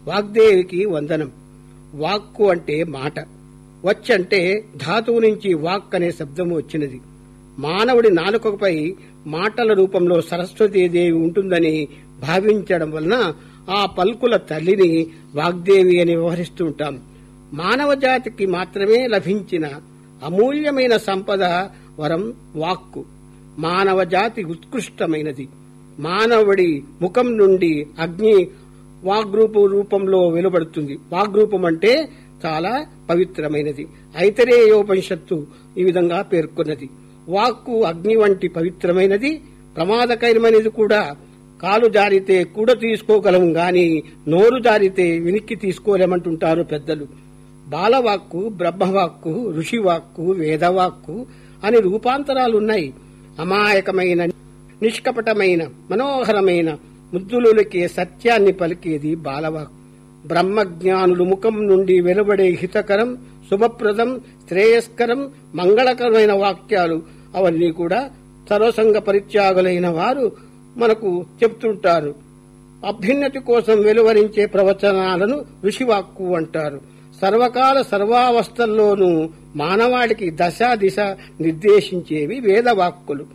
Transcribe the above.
వాగ్దేవికి వందనం వాక్కు అంటే మాట వచ్చంటే ధాతువు నుంచి వాక్ అనే శబ్దము వచ్చినది మానవుడి నాలుకపై మాటల రూపంలో సరస్వతీదేవి ఉంటుందని భావించడం వలన ఆ పల్కుల తల్లిని వాగ్దేవి అని వ్యవహరిస్తూ ఉంటాం మానవ జాతికి మాత్రమే లభించిన అమూల్యమైన సంపద వరం వాక్కు మానవ జాతి ఉత్కృష్టమైనది మానవుడి ముఖం నుండి అగ్ని వాగ్రూపు రూపంలో వెలువడుతుంది వాగ్రూపం అంటే చాలా పవిత్రమైనది ఐతరేయోపనిషత్తు ఈ విధంగా పేర్కొన్నది వాక్కు అగ్ని వంటి పవిత్రమైనది ప్రమాదకరమైనది కూడా కాలు జారితే కూడ తీసుకోగలం గాని నోరు జారితే వినిక్కి తీసుకోలేమంటుంటారు పెద్దలు బాలవాక్కు బ్రహ్మవాక్కు ఋషివాక్కు వేదవాక్కు అని రూపాంతరాలున్నాయి అమాయకమైన నిష్కపటమైన మనోహరమైన ముద్దులులకే సత్యాన్ని పలికేది బాలవాక్కు బ్రహ్మజ్ఞానులు ముఖం నుండి వెలువడే హితకరం శుభప్రదం శ్రేయస్కరం మంగళకరమైన వాక్యాలు అవన్నీ కూడా సర్వసంగ పరిత్యాగులైన వారు మనకు చెప్తుంటారు అభ్యున్నతి కోసం వెలువరించే ప్రవచనాలను ఋషివాక్కు అంటారు సర్వకాల సర్వావస్థల్లోనూ మానవాడికి దశ దిశ నిర్దేశించేవి వేదవాక్కులు